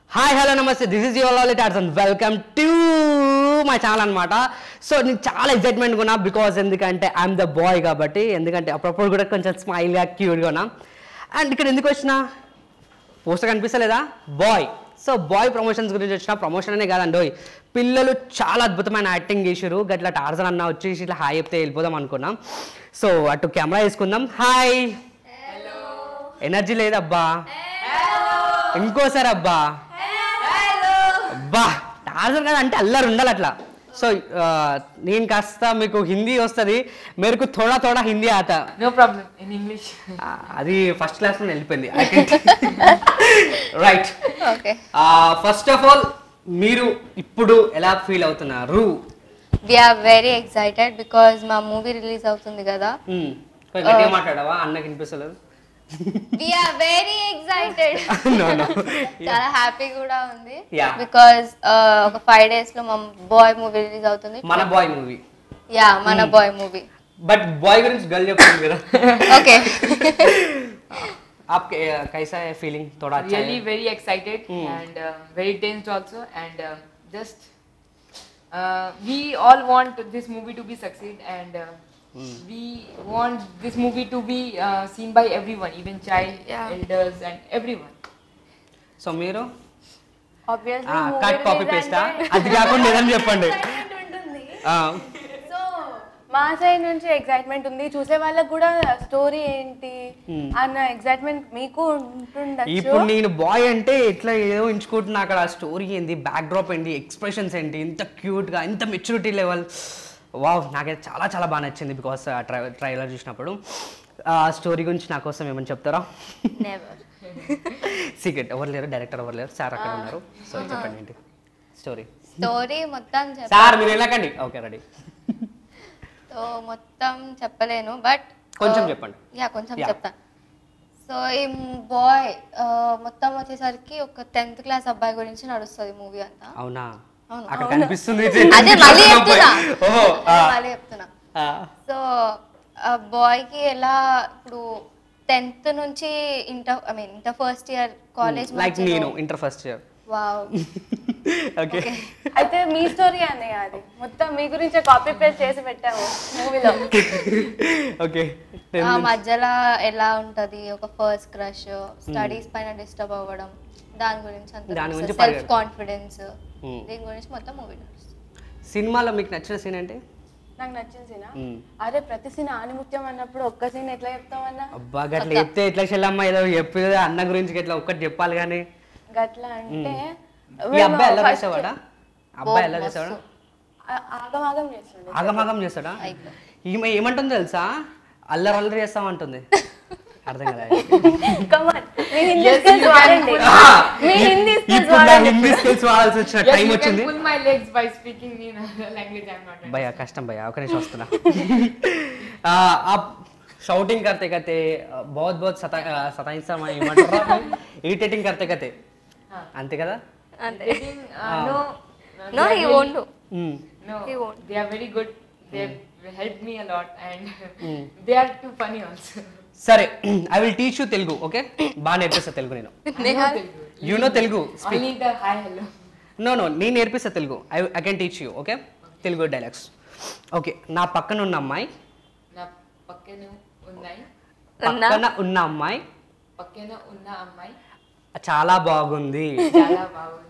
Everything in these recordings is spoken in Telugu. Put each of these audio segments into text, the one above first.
హాయ్ హలో నమస్తే దిస్ ఇస్ యువర్ లాలీ టార్స్ and welcome to my channel అనమాట సో నేను చాలా ఎక్సైట్మెంట్గా ఉన్నా బికాస్ ఎందుకంటే ఐఎమ్ ద బాయ్ కాబట్టి ఎందుకంటే అప్పుడప్పుడు కూడా కొంచెం స్మైల్గా క్యూట్గా ఉన్నా అండ్ ఇక్కడ ఎందుకు వచ్చినా పోస్టర్ కనిపిస్తలేదా బాయ్ సో బాయ్ ప్రమోషన్స్ గురించి వచ్చిన ప్రమోషన్ అనే కాదండి ఓయ్ పిల్లలు చాలా అద్భుతమైన యాక్టింగ్ చేసారు గట్లా టార్జన్ అన్న వచ్చేసి ఇట్లా హాయ్ చెప్తే వెళ్ళిపోదాం అనుకున్నాం సో అటు కెమెరా వేసుకుందాం హాయ్ ఎనర్జీ లేదబ్బా ఇంకోసారి అబ్బా అబ్బా టార్జన్ కదా అంటే అల్లరి ఉండాలి అట్లా సో ఆ, నేను కాస్త మీకు హిందీ వస్తుంది మేరకు థోడా థోడా Hindi ఆత No problem in English. ఆ, అది ఫస్ట్ క్లాస్ లో వెళ్ళిపోయింది right okay first of all మీరు ఇప్పుడు ఎలా ఫీల్ అవుతున్నారు వీఆర్ వెరీ ఎక్సైటెడ్ బికాజ్ మా మూవీ రిలీజ్ అవుతుంది కదా మ్మ్. కొంచెం గట్టిగా మాట్లాడవా అన్నకి వినిపిస్తలేదు we're very excited No, no. చాలా హ్యాపీ కూడా ఉంది Yeah. బికాజ్ ఒక ఫైవ్ డేస్ లో మా బాయ్ మూవీ రిలీజ్ అవుతుంది మన బాయ్ మూవీ యా మన బాయ్ మూవీ బట్ బాయ్ గురించి గల్ చెప్తుంది కదా ఓకే आपके अ, कैसा है फीलिंग थोड़ा अच्छा really है very excited Hmm. and uh, very tensed also and um, just uh, we all want this movie to be succeed and uh, we want this movie to be uh, seen by everyone even child Yeah. elders and everyone so మీరు Obviously, movie cut copy release పేస్టా అంటే అది కాకుండా ఏదని చెప్పండి excitement ఉంటుంది. ఆ, సో మా సైడ్ నుంచి ఎక్సైట్మెంట్ ఉంది చూసే వాళ్ళకి కూడా స్టోరీ ఏంటి అన్న ఎక్సైట్మెంట్ మీకు ఉంటుండొచ్చు ఇప్పుడు నేను బాయ్ అంటే ఎట్లా ఏదో ఎంచుకుంటున్నా అక్కడ స్టోరీ ఏంది బ్యాక్ డ్రాప్ ఏంటి ఎక్స్ప్రెషన్స్ ఏంటి ఇంత క్యూట్గా ఇంత మెచ్యూరిటీ లెవెల్ వావ్ నాకైతే చాలా చాలా బాగా నచ్చింది బికాస్ ట్రైలర్ చూసినప్పుడు ఆ స్టోరీ గురించి నా కోసం ఏమని చెప్తారా నెవర్ సీక్రెట్ ఎవరు లేరు డైరెక్టర్ ఎవరు లేరు సార్ అక్కడ ఉన్నారు సో చెప్పండి ఏంటి స్టోరీ స్టోరీ మొత్తం చెప్ప సార్ మీరు వెళ్ళకండి ఓకే రెడీ సో మొత్తం చెప్పలేను బట్ కొంచెం చెప్పండి యా కొంచెం Yeah. చెప్తా సో ఈ బాయ్ మొత్తం వచ్చేసరికి ఒక టెన్త్ క్లాస్ అబ్బాయి గురించి నడుస్తుంది మూవీ అంతా అవునా అవును. అక్కడ కనిపిస్తుంది అదే మళ్ళీ చెప్తున్నా ఓహో ఆ, అదే మళ్ళీ చెప్తున్నా ఆ. సో ఆ బాయ్కి ఎలా ఇప్పుడు టెన్త్ నుంచి inter I mean inter first year college like నేను inter first year wow okay అయితే మీ స్టోరీ అన్నయ్య అది మొత్తం మీ గురించే కాపీ పేస్ట్ చేసి పెట్టాము మూవీలో ఓకే ఆ మధ్యలో ఎలా ఉంటది ఒక ఫస్ట్ క్రష్ స్టడీస్ పైన డిస్టర్బ్ అవ్వడం దాని గురించి దాని అంత గురించి సెల్ఫ్ పరిగెడ- కాన్ఫిడెన్స్ Hmm. దీని గురించి మొత్తం మూవీ నడుస్తుంది సినిమాలో మీకు నచ్చిన సీన్ ఏంటి నాకు నచ్చిన సీన్ మ్మ్. అరే ప్రతి సీన్ ఆనిముత్యం అన్నప్పుడు ఒక్క సీన్ ఎట్లా చెప్తామన్నా అబ్బా గట్ల చెప్తే ఎట్లా చెల్లమ్మ ఏదో చెప్పి అన్న గురించి ఎట్లా ఒక్కటి చెప్పాలి కానీ గట్లా అంటే ఈ అబ్బాయి ఎలా చేసేవాడా అబ్బాయి ఎలా చేసేవాడా ఆ- ఆగమాగం చేస్తుండే ఆగమాగం చేస్తాడా అయిపోయి. ఈమె ఏమంటుంది తెలుసా అల్లరి అల్లరి చేస్తామంటుంది అర్థం కదా కమాన్ మీ హిందీ స్కిల్స్ వాడండి మీ హిందీ స్కిల్స్ ఇప్పుడు నా వాడండి హిందీ స్కిల్స్ వాడాల్సి వచ్చిన yes టైం you వచ్చింది can pull my legs by speaking in a language i'm not భయ కష్టం భయ ఒక నిమిషం వస్తున్నా ఆ, आप शाउटिंग करते करते बहुत बहुत सता సతాయిస్తా ఏమంటారు ఇరిటేటింగ్ करते करते हाँ. అంతే కదా Dating, uh, no No, they are he very- won't do. Hmm. no He won't. they are very good they have helped me a lot and they are too funny also సరే I will teach you Telugu okay బాగా నేర్పిస్తా తెలుగు నేను I know Telugu. You know Telugu only the hi hello no no నేను నేర్పిస్తా Telugu I I can teach you okay Telugu dialogues okay నా పక్కన ఉన్న అమ్మాయి నా పక్కన ఉన్నాయి పక్కన ఉన్న అమ్మాయి పక్కన ఉన్న అమ్మాయి చాలా బాగుంది చాలా బాగుంది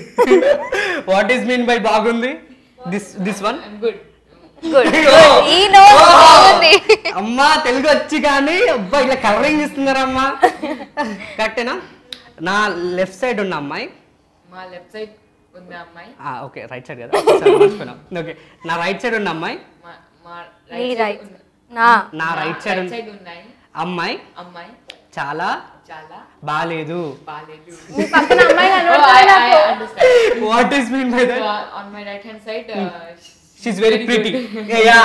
వాట్ ఈస్ మీన్ బై బాగుంది this this one I'm good good ఈ నో బాగుంది అమ్మా తెలుగు వచ్చి కానీ అబ్బా ఇట్లా కలరింగ్ ఇస్తున్నారమ్మా కరెక్టేనా నా లెఫ్ట్ సైడ్ ఉన్న అమ్మాయి మా లెఫ్ట్ సైడ్ ఉన్న అమ్మాయి ఓకే రైట్ సైడ్ కదా ఒకసారి మర్చిపోయినా ఓకే నా రైట్ సైడ్ ఉన్న అమ్మాయి మా మా నీ రైట్ రైట్ నా నా రైట్ సైడ్ రైట్ సైడ్ ఉన్నాయి అమ్మాయి అమ్మాయి చాలా చాలా బాగాలేదు బాలేదు మీ పక్కన అమ్మాయి Oh, I, కనబడుతుంది I నాకు understand. What is mean by So, that uh, on my right hand side, uh, she's very pretty yeah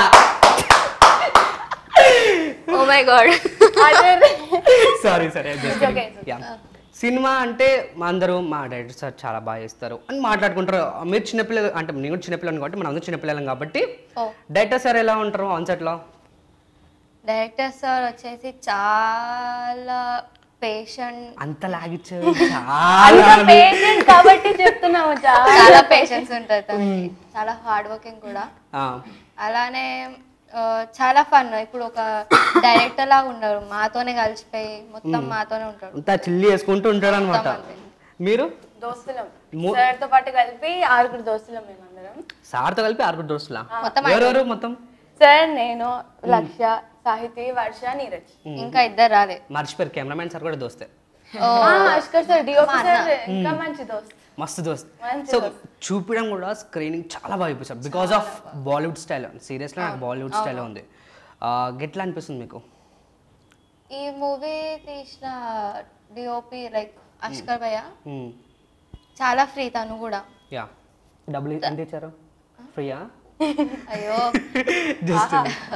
oh my god అదే సారీ సరే okay, యా సినిమా అంటే మా అందరూ మా డైరెక్టర్ సార్ చాలా బాగా చేస్తారు అని మాట్లాడుకుంటారు మీరు చిన్నపిల్లలు అంటే నేను కూడా చిన్నపిల్లలు కాబట్టి మనం అందరూ చిన్నపిల్లలం కాబట్టి ఓ డైరెక్టర్ సార్ ఎలా ఉంటారు ఆన్సెట్లో డైరెక్టర్ సార్ వచ్చేసి చాలా పేషెంట్ అంత లాగిచ్చారు అంత చాలా పేషెంట్ కాబట్టి చెప్తున్నాము చాలా చాలా పేషెన్స్ ఉంటుంది తనకి చాలా హార్డ్ వర్కింగ్ కూడా ఆ, అలానే ఆ, చాలా ఫన్ ఇప్పుడు ఒక డైరెక్టర్ లాగా ఉండరు మాతోనే కలిసిపోయి మొత్తం మాతోనే ఉంటాడు అంతా చిల్లి వేసుకుంటూ ఉంటాడు అనమాట అంతే. మీరు దోస్తులం మో- సార్ తో పాటు కలిపి ఆరుగురు దోస్తులం మేమందరం సార్తో కలిపి ఆరుగురు దోస్తులా మొత్తం ఎవరెవరు మొత్తం సార్ నేను లక్ష్య సాహితి వర్ష నీరజ్ ఇంకా ఇద్దరు రాలే మర్చిపోయారు కెమెరామెన్ సార్ కూడా దోస్తే ఓ, అష్కర్ సార్ డిఓపి సార్ ఇంకా మంచి దోస్త్ మస్తు దోస్త్ మంచి సో చూపించడం కూడా స్క్రీనింగ్ చాలా బాగా చూపించారు బికాస్ ఆఫ్ బాలీవుడ్ స్టైల్ సీరియస్లో నాకు బాలీవుడ్ స్టైల్ ఉంది ఆ, ఎట్లా అనిపిస్తుంది మీకు ఈ మూవీ తీసిన డిఓపి లైక్ అష్కర్ భయ్య చాలా ఫ్రీ తను కూడా యా డబ్బులు ఎంత ఇచ్చారు ఫ్రీయా అయ్యో జస్ట్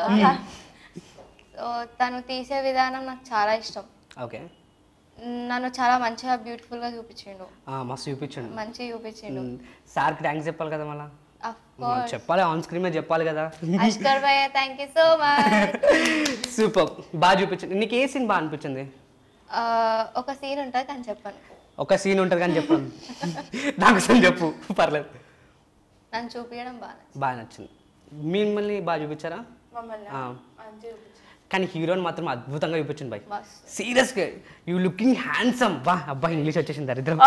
సో తను తీసే విధానం నాకు చాలా ఇష్టం ఓకే నన్ను చాలా మంచిగా బ్యూటిఫుల్ గా చూపించిండు మస్తు చూపించండి మంచిగా చూపించిండు సార్కి థ్యాంక్స్ చెప్పాలి కదా మళ్ళా అఫ్ కోర్స్ చెప్పాలి ఆన్ స్క్రీన్ మీద చెప్పాలి కదా అష్కర్ భయ్య thank you so much super బాగా చూపించింది నీకు ఏ సీన్ బాగా అనిపించింది ఒక సీన్ ఉంటుంది కానీ చెప్పాను ఒక సీన్ ఉంటుంది కానీ చెప్పండి దానికోసం చెప్పు పర్లేదు నన్ను చూపించడం బాగా బాగా నచ్చింది మిమ్మల్ని బాగా చూపించారా మమ్మల్ని ఆ. మంచిగా చూపించారు. కానీ హీరోని మాత్రం అద్భుతంగా చూపించింది బాయ్ బస్ సీరియస్గా యూ లుకింగ్ హ్యాండ్సమ్ బా అబ్బా ఇంగ్లీష్ వచ్చేసింది దరిద్రం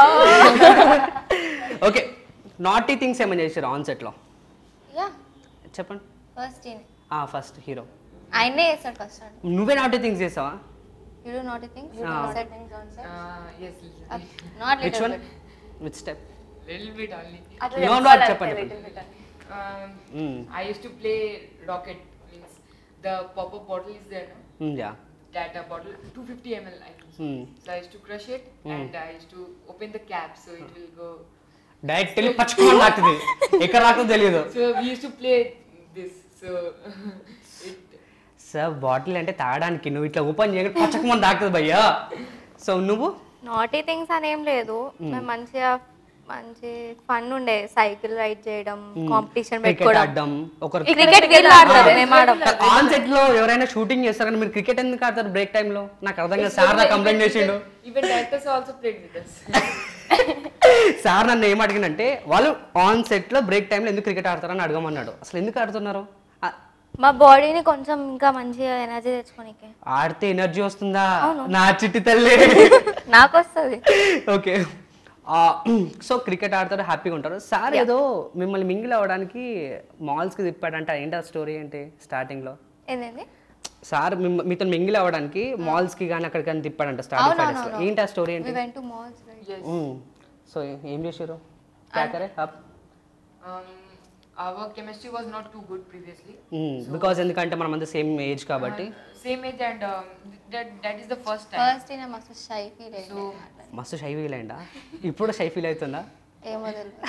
ఓకే నాటీ థింగ్స్ ఏమైనా చేశారు ఆన్ సెట్లో యా చెప్పండి ఫస్ట్ ఈయన ఫస్ట్ హీరో ఆయనే చేస్తాడు ఫస్ట్ అండి నువ్వే నాటీ థింగ్స్ చేసావా you do not thing Things on set. Uh, yes, little bit. Not which little one which step Little bit only. అట్లా No, no, చెప్పుకోవాలంటే చెప్పండి, little bit అని. Um, I used to play rocket. Means the pop-up bottle is there, no? Yeah That uh, bottle, 250 ml, I think. So. so I used to crush it and I used to open the cap so it will go. Direct వెళ్ళి పచ్చుకోవడం లాక్తుంది ఎక్కడ రాకుందో తెలియదు So we used to play this. So it. Sir bottle అంటే తాగడానికి నువ్వు ఇట్లా ఓపెన్ చేయక పచ్చకమని తాకుతుంది భయ్యా సో నువ్వు నాటీ థింగ్స్ అని ఏం లేదు మేము మంచిగా మంచి ఫన్ ఉండే సైకిల్ రైడ్ చేయడం కాంపిటీషన్ క్రికెట్ పెట్టుకోవడం ఆడడం ఒకరు క్రికెట్ వీళ్ళు ఆడతారు మేము ఆడం ఆన్ సెట్ లో ఎవరైనా షూటింగ్ చేస్తారు కానీ మీరు క్రికెట్ ఎందుకు ఆడతారు బ్రేక్ టైమ్ లో నాకు అర్థం కాదు సార్ నాకు కంప్లైంట్ చేసిండు Even directors also played with us. Sir నన్ను ఏం అడిగినంటే వాళ్ళు ఆన్ సెట్ లో బ్రేక్ టైంలో ఎందుకు క్రికెట్ ఆడతారని అడగమన్నాడు అసలు ఎందుకు ఆడుతున్నారు ఆ- మా బాడీని కొంచెం ఇంకా మంచిగా ఎనర్జీ తెచ్చుకోనికే ఆడితే ఎనర్జీ వస్తుందా నా చిట్టి తల్లి నాకు వస్తుంది ఓకే సో క్రికెట్ ఆడతారు హ్యాపీగా ఉంటారు సార్ ఏదో మిమ్మల్ని మింగిల్ అవ్వడానికి మాల్స్కి తిప్పాడంట ఏంటి ఆ స్టోరీ ఏంటి స్టార్టింగ్లో ఏంటండి సార్ మిమ్మ- మీతో మింగిల్ అవ్వడానికి మాల్స్కి కానీ అక్కడికి కానీ తిప్పాడంట స్టార్టింగ్ ఫైవ్ అవునవును. ఏంటి ఆ స్టోరీ ఏంటి we went to malls Yes. So ఏం చేశారు క్యాకరే అప్ Um, our chemistry was not too good previously. Because ఎందుకంటే మనం అంతా సేమ్ ఏజ్ కాబట్టి Same age and um, that that is the first time. First నేను మస్తు షై ఫీల్ అయ్యింది మస్తు షై ఫీల్ అయిందా ఇప్పుడు షై ఫీల్ అవుతుందా ఏమో తెలియదు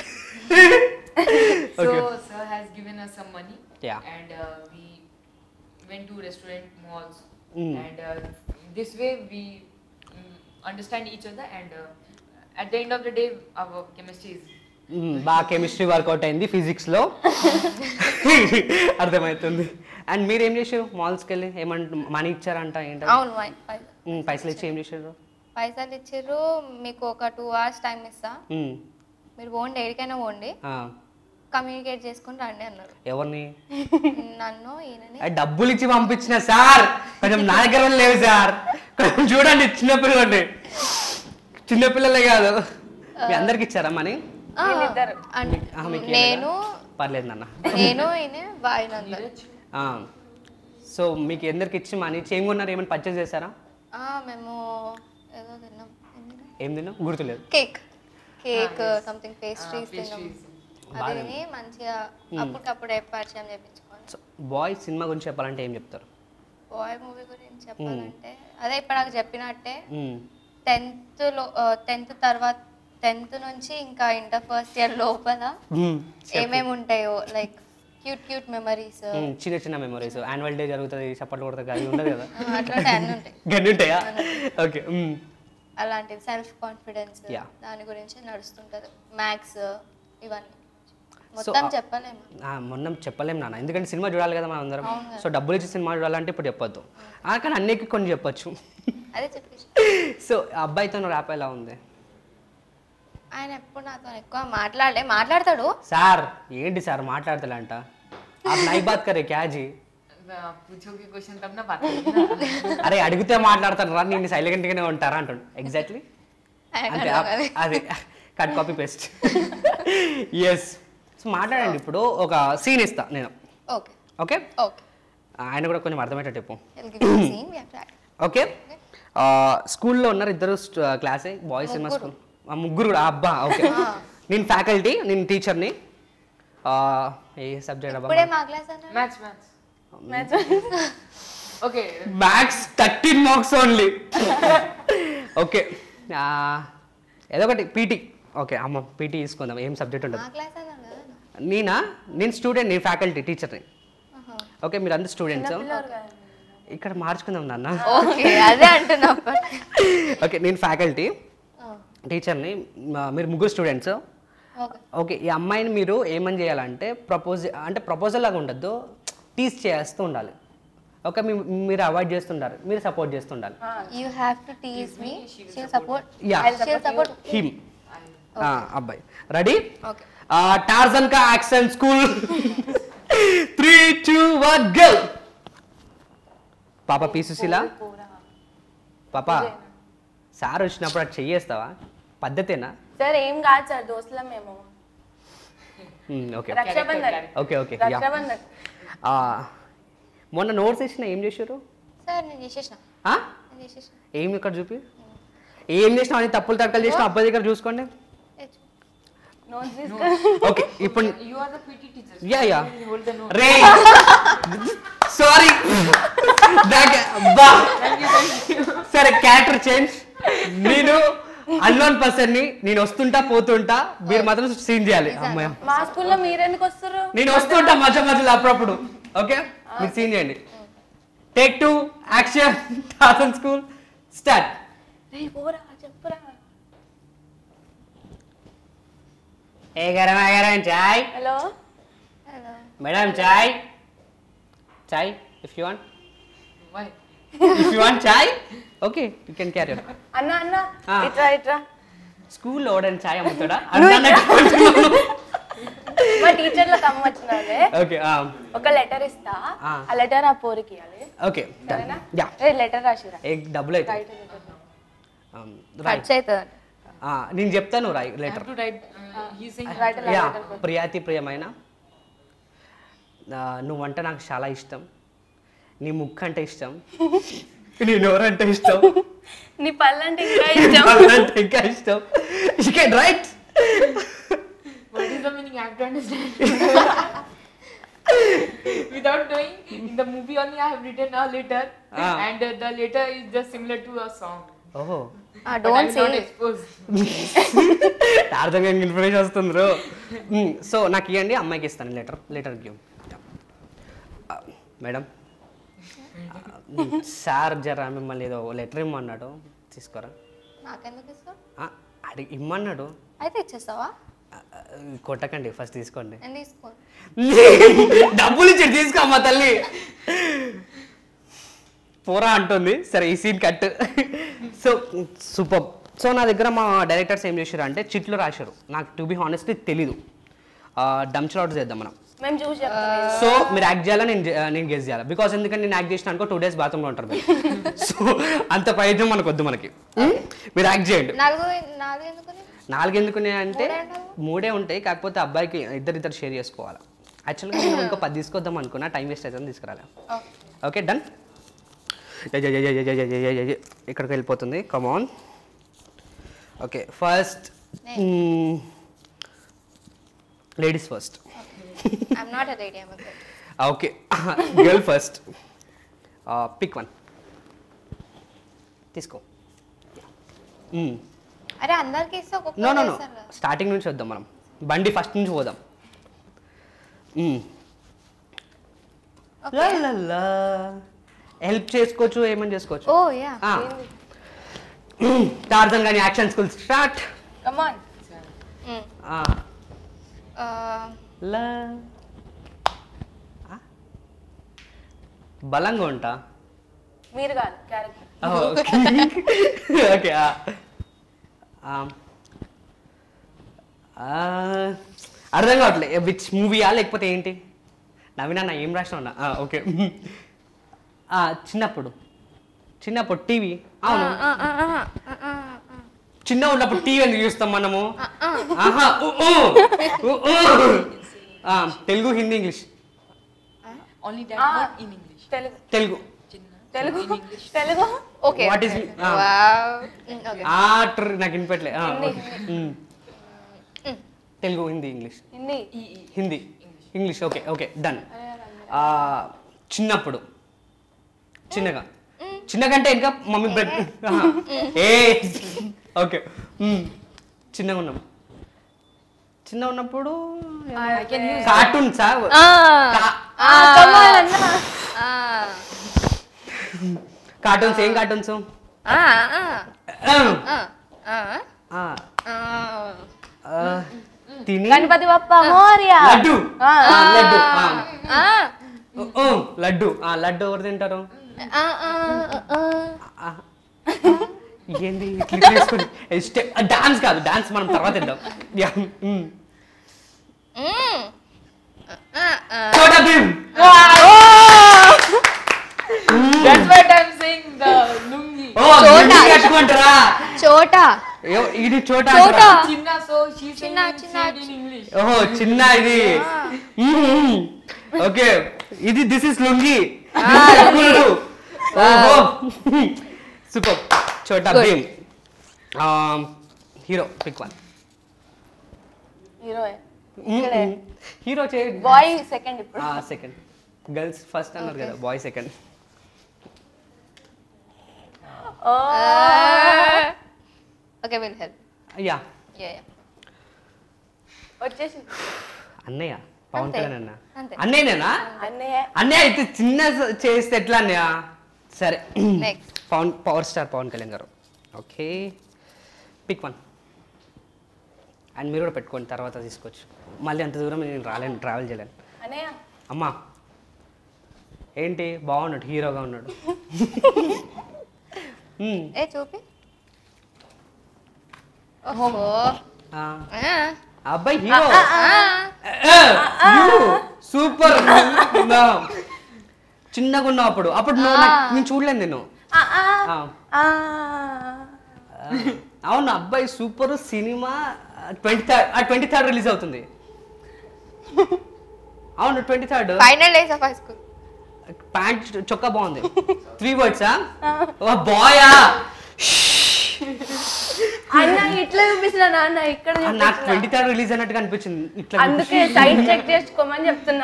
So sir has given us some money. Yeah. And uh, we went to restaurant malls. Mm. And uh, this way we mm, understand each other and uh, at the end of the day our chemistry is మ్మ్, బాగా కెమిస్ట్రీ వర్కౌట్ అయింది ఫిజిక్స్లో అర్థమవుతుంది అండ్ మీరు ఏం చేసారు మాల్స్కి వెళ్ళి ఏమంట మనీ ఇచ్చారంట ఏంటో అవును మై- పై- మ్మ్, పైసలు ఇచ్చి ఏం చేసారు పైసలు ఇచ్చిర్రు మీకు ఒక టూ అవర్స్ టైం ఇస్తా మ్మ్, మీరు పోండి ఎక్కడికైనా పోండి ఆ, కమ్యూనికేట్ చేసుకుని రండి అన్నారు ఎవరిని నన్ను ఈయనని ఆ, డబ్బులు ఇచ్చి పంపించిన సార్ కొంచెం నా దగ్గర కూడా లేవు సార్ కొంచెం చూడండి చిన్నపిల్లలు చిన్నపిల్లలే కాదు మీ అందరికి ఇచ్చారా మనీ ఆ, వీళ్ళిద్దరు. అంటే ఆ, మీకు నేను పర్లేదు నాన్న నేను ఈయన వాయినందరు ఆ, సో మీకు ఎందరికి ఇచ్చి మనీ ఇచ్చి ఏం కొన్నారు ఏమైనా పర్చేస్ చేశారా మేము ఏదో తిన్నాం ఏం తిన్నాం? ఏం తిన్నాం గుర్తులేదు కేక్ కేక్ సంథింగ్ పేస్ట్రీస్ తిన్నాం pastries. అది తిని మంచిగా అప్పటికప్పుడే పరిచయం చేయించుకోవాలి సో బాయ్ సినిమా గురించి చెప్పాలంటే ఏం చెప్తారు బాయ్ మూవీ గురించి చెప్పాలంటే అదే ఇప్పుడు నాకు చెప్పినట్టే మ్మ్. టెన్త్లో టెన్త్ తర్వాత టెన్త్ నుంచి ఇంకా ఇంటర్ ఫస్ట్ ఇయర్ లోపల మ్మ్. ఏమేమి ఉంటాయో లైక్ క్యూట్ క్యూట్ మెమరీస్ మ్మ్. చిన్న చిన్న మెమరీస్ యాన్యువల్ డే జరుగుతుంది చప్పట్లు కొడతా అది ఉండదు కదా అట్లాంటి అన్నీ ఉంటాయి గన్ని ఉంటాయా ఓకే మ్మ్. అలాంటివి సెల్ఫ్ కాన్ఫిడెన్స్ Yeah. దాని గురించి నడుస్తుంటది మ్యాథ్స్ ఇవన్నీ So, మొత్తం uh, చెప్పలేము ఆ, మొన్న చెప్పలేం నాన్న ఎందుకంటే సినిమా చూడాలి కదా మనం అందరం సో డబ్బులు ఇచ్చి సినిమా చూడాలంటే ఇప్పుడు చెప్పొద్దు ఆ, కానీ అన్నికి కొన్ని చెప్పొచ్చు అదే చెప్పేసి సో అబ్బాయితో ర్యాప్ ఎలా ఉంది ఆయన ఎప్పుడు నాతో ఎక్కువ మాట్లాడలే మాట్లాడతాడు సార్ ఏంటి సార్ మాట్లాడతలేంట आप नहीं बात करे क्या जी आप पूछोगे क्वेश्चन तब ना बात करेंगे ना అరే అడిగితే మాట్లాడతారు రా నేను సైలెంట్ గానే ఉంటారా అంటాడు ఎగ్జాక్ట్లీ ఆయన అంటే అర్థం కాదు. అదే cut copy paste yes so మాట్లాడండి ఇప్పుడు ఒక సీన్ ఇస్తా నేను ఓకే ఓకే ఓకే ఆయన కూడా కొంచెం అర్థమయ్యేటట్టు చెప్పు He'll give you a scene, we have to act. Okay స్కూల్లో ఉన్నారు ఇద్దరు క్లాసే బాయ్స్ సినిమా ముగ్గురు. స్కూల్ ముగ్గురు కూడా అబ్బా ఓకే నేను ఫ్యాకల్టీ నేను టీచర్ని ఏ సబ్జెక్ట్ అబ్బా ఇప్పుడే మా క్లాస్ అన్నాడు maths maths okay maths thirteen marks only okay ఏదో ఒకటి పీటీ ఓకే అమ్మ పీటీ తీసుకుందాం ఏం సబ్జెక్ట్ ఉంటుంది మా క్లాస్ అన్నాడు కదా నేనా నేను స్టూడెంట్ నేను ఫ్యాకల్టీ టీచర్ని ఆహా. ఓకే మీరు అందరు స్టూడెంట్స్ పిల్లలు కదా. ఇక్కడ మార్చుకుందాం నాన్న ఓకే అదే అంటున్నా ఓకే నేను ఫ్యాకల్టీ టీచర్ని మా- మీరు ముగ్గురు స్టూడెంట్స్ ఓకే ఓకే ఈ అమ్మాయిని మీరు ఏమని చేయాలంటే ప్రపోజ్ అంటే ప్రపోజల్ లాగా ఉండద్దు టీస్ చేస్తూ ఉండాలి ఓకే మీ- మీరు అవాయిడ్ చేస్తుండాలి మీరు సపోర్ట్ చేస్తుండాలి you have to tease me she support Yeah. She support him అబ్బాయి రెడీ ఓకే టార్జన్ కా action school three two one go పాప పీ సుశీల పాప సార్ వచ్చినప్పుడు అటు చెయ్యేస్తావా పద్ధతేనా సార్ ఏం కాదు సార్ దోస్తులం మేము okay Rakshabandhan okay okay yeah Rakshabandhan మొన్న నోట్స్ ఇచ్చిన ఏం చేశారు సార్ నేను చేసేసిన ఆ? నేను చేసేసిన ఏం ఇక్కడ చూపి ఏం చేసినావు అని తప్పులు తక్కలు చేసిన అబ్బాయి దగ్గర చూసుకోండి ఏ చూ- నోట్స్ తీసుకొని ఓకే ఇప్పుడు You are the PT teacher. Yeah yeah You hold the note. రే సారీ బా సరే క్యారెక్టర్ చేంజ్ నేను అన్నోన్ పర్సన్ ని నేను వస్తుంటా పోతుంటా మీరు మాత్రం సీన్ చేయాలి అమ్మాయి మా స్కూల్లో మీరెందుకు వస్తారు నేను వస్తుంటా మధ్య మధ్యలో అప్పుడప్పుడు ఓకే మీరు సీన్ చేయండి టేక్ టూ యాక్షన్ టాసన్ స్కూల్ స్టార్ట్ రే పోరా చెప్పురా ఏ గరం గరం చాయ్ హలో హలో మేడం చాయ్ చాయ్ if you want Why? If you want chai okay you can carry అన్న అన్న ఆ. ఇట్రా ఇట్రా స్కూల్లో ఓడని చాయ్ అమ్ముతాడా మా టీచర్లకు అమ్మ వచ్చినారే ఓకే ఒక లెటర్ ఇస్తా ఆ. ఆ లెటర్ ఆ పోరికి ఇవ్వాలి ఓకే సరేనా యా రే లెటర్ రాసిరా ఏ డబ్బులు అయితే రైట్ లెటర్ రాయ్ ఖర్చు అవుతుంది ఆ, నేను చెప్తాను రాయ్ I have letter to write. Uh, he's saying. Right yeah letter ప్రియాతి ప్రియమైన ఆ, నువ్వంటే నాకు చాలా ఇష్టం నీ ముక్కు అంటే ఇష్టం నీ నోరంటే ఇష్టం నీ పళ్ళంటే ఇంకా నీ ఇష్టం పళ్ళంటే ఇంకా ఇష్టం you can write What is the meaning? I have to understand. Without knowing, in the movie only I have written a letter, Ah. and uh, the letter is just similar to a song. ఓహో But I don't will say not expose. అర్థంగా ఇన్ఫర్మేషన్ వస్తుంది బ్రో సో నాకు ఇవ్వండి అమ్మాయికి ఇస్తాను letter letter give madam sir జర మిమ్మల్ని ఏదో లెటర్ ఇమ్మన్నాడు తీసుకోరా నాకెందుకు ఇస్తావు ఆ, అడిగి ఇమ్మన్నాడు అయితే ఇచ్చేస్తావా ఆ, ఆ, కొట్టకండి ఫస్ట్ తీసుకోండి నేను తీసుకో డబ్బులు ఇచ్చి తీసుకో అమ్మా తల్లి పోరా అంటుంది సరే ఈ scene cut so super so నా దగ్గర మా డైరెక్టర్స్ ఏం చేశారు అంటే చిట్లు రాశారు నాకు టు బి హానెస్ట్లీ తెలీదు డంచర్ అవుట్ చేద్దాం మనం మేము చూసి చెప్తాం సో మీరు యాక్ట్ చేయాలా నేను చే- నేను గెస్ చేయాలి బికాస్ ఎందుకంటే నేను యాక్ట్ చేసిన అనుకో టూ డేస్ బాత్రూంలో ఉంటారు మీరు సో అంత ప్రయత్నం మనకు వద్దు మనకి Hmm? మీరు యాక్ట్ చేయండి నాలుగు నాలుగు ఎందుకని నాలుగు ఎందుకునే అంటే మూడే ఉండవు? మూడే ఉంటాయి కాకపోతే అబ్బాయికి ఇద్దరు ఇద్దరు షేర్ చేసుకోవాలి యాక్చువల్గా నేను ఇంకో పది తీసుకొద్దాం అనుకున్నా టైం వేస్ట్ అవుతుంది తీసుకురాలి ఓకే డన్ ఇక్కడికి వెళ్ళిపోతుంది come on okay first ladies first I'm not a lady I'm okay girl first pick one తీసుకో అరే అందరికి ఇస్తే నో ఒక్కొక్కరు నో నో వేస్తారు కదా. స్టార్టింగ్ నుంచి వద్దాం మనం బండి ఫస్ట్ నుంచి పోదాం Okay. హెల్ప్ చేసుకోవచ్చు ఏమని చేసుకోవచ్చు ఓ యా టార్జన్ కానీ యాక్షన్ స్కూల్ స్టార్ట్ కమాన్ బలంగా ఉంటా మీరు కాదు క్యారెక్టర్ ఓకే అర్థం కావట్లే విచ్ మూవీయా లేకపోతే ఏంటి నవీన నా ఏం రాసిన ఉన్నా ఓకే చిన్నప్పుడు చిన్నప్పుడు టీవీ అవును చిన్న ఉన్నప్పుడు టీవీ ఎందుకు చూస్తాం మనము ఆహా, ఊ, ఊ, ఊ, ఊ. ఆ, Telugu Hindi English Only that word in English. Telugu Telugu Chinna. Telugu In English. Telugu okay What is- ah. Okay ఆ ట్ర- నాకు వినిపెట్టలే ఆ, ఓకే. ఉమ్. Telugu Hindi English Hindi E E. Hindi English okay okay done చిన్నప్పుడు చిన్నగా చిన్నగంటే ఇంకా మమ్మీ బ్రెడ్ ఏ ఓకే చిన్నగా ఉన్నాం చిన్న ఉన్నప్పుడు I can use. కార్టూన్సా కార్టూన్స్ ఏం కార్టూన్స్ తిని గణపతి బప్ప మోరియా లడ్డు ఆ, ఆ, లడ్డు ఆ. ఓ, ఓ, లడ్డు ఆ, లడ్డు ఎవరు తింటారు ఆ. ఏంది ఇట్లా తీసుకుని స్టెప్ డాన్స్ కాదు డాన్స్ మనం తర్వాత ఇద్దాం యా, మ్. చోటా Bhim. That's what I'm saying. The lungi. ఓ చోటా. లుంగీ కట్టుకుంటారా చోటా ఏ, ఇది చోటా చోటా. అంటారా? Chinna. So she's saying Chinna, it chinna, said in English. ఓహో చిన్న ఇది ఓకే ఇది దిస్ ఇస్ లుంగి ఓహో super Chhota Good. Bheem hero pick one hero hero చే బాయ్ సెకండ్ ఇప్పుడు సెకండ్ గర్ల్స్ ఫస్ట్ అన్నారు కదా బాయ్ సెకండ్ ఓ okay will help yeah yeah yeah వచ్చేసి అన్నయ్య పవన్ అంతే. కళ్యాణ్ అన్న అంతే. అన్నయ్యనేనా అన్నయ్య అన్నయ్య అయితే చిన్న స- చేస్తే ఎట్లా అన్నయ్య సరే next Pawan power star Pawan Kalyan garu okay pick one and మీరు కూడా పెట్టుకోండి తర్వాత తీసుకోవచ్చు మళ్ళీ అంత దూరం నేను రాలేను ట్రావెల్ చేయలేను అన్నయ్య అమ్మా ఏంటి బాగున్నాడు హీరోగా ఉన్నాడు మ్మ్. ఏ చూపి ఓహో ఆ, ఆ, అబ్బాయి హీరో ఆ. సూపర్ చిన్నగా ఉన్నావు అప్పుడు అప్పుడు నువ్వు నాకు- నేను చూడలేను నేను ఆ, ఆ, ఆ, ఆ. అవును అబ్బాయి super cinema twenty third twenty third release అవుతుంది అవును twenty third final days of high school pant చొక్కా బాగుంది త్రీ వర్డ్సా బాయా అన్న ఇట్లా చూపిస్తున్నా నాన్న ఇక్కడ నాకు చూపిస్తున్నా. ట్వంటీ థర్డ్ రిలీజ్ అన్నట్టుగా అనిపించింది ఇట్లా అందుకే సైడ్ చెక్ చేసుకోమని చెప్తున్నా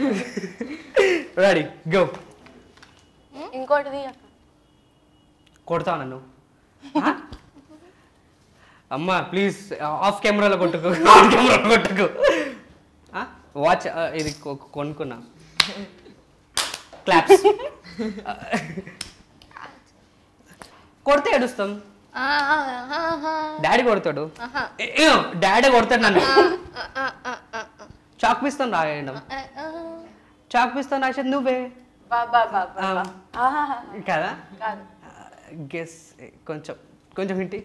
రెడీ గో ఇంకోటిది అక్క కొడతావు నన్ను ఆ? అమ్మా ప్లీజ్ ఆఫ్ కెమెరాలో కొట్టుకో ఆన్ కెమెరాలో కొట్టుకో వాచ్ ఇది కొ- కొనుక్కున్నా క్లాప్స్ కొడితే ఏడుస్తాం డాడీ కొడతాడు డాడీ కొడతాడు నన్ను చాక్ పిస్తాను రాయడం చాక్ పిస్తాను రాసేది నువ్వే బాబా బాబా ఆ, ఆహాహా. కదా కాదు గెస్ కొంచెం కొంచెం హింటి